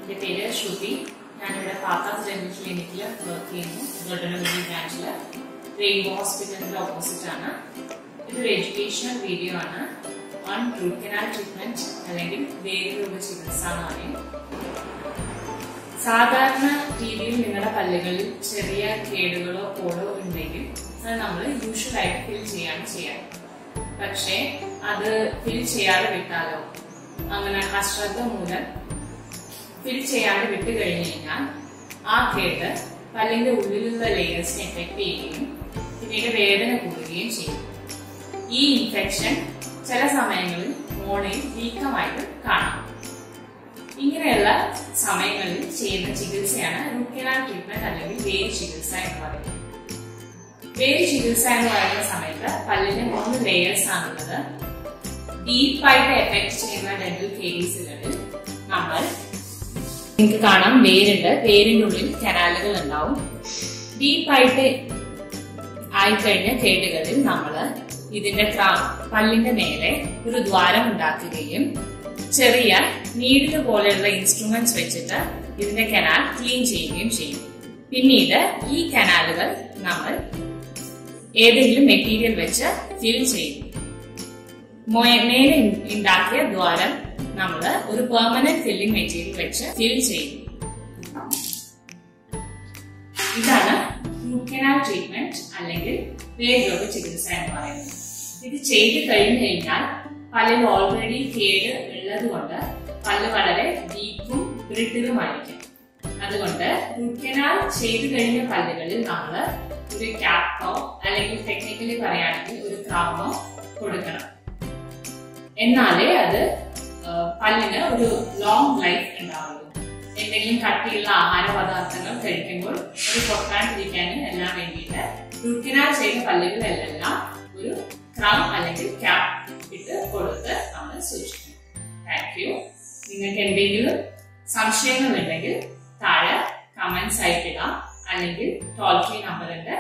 എൻ്റെ പേര് ശ്രുതി ഞാനിവിടെ പാത്താസ് ഡെന്റൽ ക്ലിനിക്കിൽ വർക്ക് ചെയ്യുന്നു ഗോൾഡനഗിരി ബ്രാഞ്ചിൽ റെയിൻബോ ഹോസ്പിറ്റലിന്റെ ഓപ്പോസിറ്റ് ആണ് ഇതൊരു എഡ്യൂക്കേഷണൽ വീഡിയോ ആണ് ഓൺ റൂട്ട് കനാൽ ട്രീറ്റ്മെന്റ് അല്ലെങ്കിൽ വേരുരോഗ ചികിത്സ എന്ന് പറയും സാധാരണ രീതിയിൽ നിങ്ങളുടെ പല്ലുകളിൽ ചെറിയ കേടുകളോ കോടോ ഉണ്ടെങ്കിൽ അത് നമ്മൾ യൂഷ്വലായിട്ട് ഫിൽ ചെയ്യാണ് ചെയ്യാറ് പക്ഷേ അത് ഫിൽ ചെയ്യാതെ വിട്ടാലോ അങ്ങനെ അശ്രദ്ധ മൂലം ഫിൽ ചെയ്യാതെ വിട്ട് കഴിഞ്ഞു കഴിഞ്ഞാൽ ആ കേട് പല്ലിന്റെ ഉള്ളിലുള്ള ലെയേഴ്സിനെ എഫക്ട് ചെയ്യുകയും പിന്നീട് വേദന കൂടുകയും ചെയ്യും ഈ ഇൻഫെക്ഷൻ ചില സമയങ്ങളിൽ മോണയിൽ വീക്കമായിട്ട് കാണാം ഇങ്ങനെയുള്ള സമയങ്ങളിൽ ചെയ്യുന്ന ചികിത്സയാണ് റൂട്ട് കനാൽ ട്രീറ്റ്മെന്റ് അല്ലെങ്കിൽ വേര് ചികിത്സ എന്ന് പറയുന്നത് വേര് ചികിത്സ എന്ന് പറയുന്ന സമയത്ത് പല്ലിന് മൂന്ന് ലെയേഴ്സ് ആണുള്ളത് ഡീപ്പായിട്ട് എഫക്ട് ചെയ്യുന്ന ഡെന്റൽ കേസുകളിൽ നമ്മൾ നിങ്ങൾക്ക് കാണാം വേരുണ്ട് വേരിന്റെ ഉള്ളിൽ കനാലുകൾ ഉണ്ടാവും ഡീപ്പായിട്ട് ആയിക്കഴിഞ്ഞ കേടുകളിൽ നമ്മൾ ഇതിന്റെ പല്ലിന്റെ മേലെ ഒരു ദ്വാരം ഉണ്ടാക്കുകയും ചെറിയ നീഡില് പോലെയുള്ള ഇൻസ്ട്രുമെന്റ്സ് വെച്ചിട്ട് ഇതിന്റെ കനാൽ ക്ലീൻ ചെയ്യുകയും ചെയ്യും പിന്നീട് ഈ കനാലുകൾ നമ്മൾ ഏതെങ്കിലും മെറ്റീരിയൽ വെച്ച് ഫിൽ ചെയ്യും മേലെ ഉണ്ടാക്കിയ ദ്വാരം നമ്മൾ ഒരു പെർമനന്റ് ഫില്ലിംഗ് മെറ്റീരിയൽ വെച്ച് ഫിൽ ചെയ്യും ഇതാണ് റൂട്ട് കനാൽ ട്രീറ്റ്മെന്റ് അല്ലെങ്കിൽ വേരോഗ ചികിത്സ എന്ന് പറയുന്നത് ഇത് ചെയ്ത് കഴിഞ്ഞു കഴിഞ്ഞാൽ പല്ലിൽ ഓൾറെഡി കേട് ഉള്ളത് കൊണ്ട് പല്ല് വളരെ വീക്കും ബ്രിഡിലുമായിരിക്കും അതുകൊണ്ട് റൂട്ട് കനാൽ ചെയ്തു കഴിഞ്ഞ പല്ലുകളിൽ നമ്മൾ ഒരു ക്യാപ്പോ അല്ലെങ്കിൽ ടെക്നിക്കലി പറയുകയാണെങ്കിൽ ഒരു ക്രൗണോ കൊടുക്കണം എന്നാലേ അത് പല്ലിന് ഒരു ലോങ് ലൈഫ് ഉണ്ടാവുള്ളൂ എന്തെങ്കിലും കട്ടിയുള്ള ആഹാര പദാർത്ഥങ്ങൾ കഴിക്കുമ്പോൾ അത് പൊട്ടാണ്ടിരിക്കാനും എല്ലാം വേണ്ടിയിട്ട് റൂട്ട് കനാൽ ചെയ്ത പല്ലുകളിലെല്ലാം ഒരു ക്രൗൺ അല്ലെങ്കിൽ ക്യാപ്പ് ഇട്ട് കൊടുത്ത് നമ്മൾ സൂക്ഷിക്കണം താങ്ക് യു നിങ്ങൾക്ക് എന്തെങ്കിലും സംശയങ്ങൾ ഉണ്ടെങ്കിൽ താഴെ കമന്റ്സ് ആയിട്ടിടാം അല്ലെങ്കിൽ ടോൾ ഫ്രീ നമ്പർ ഉണ്ട്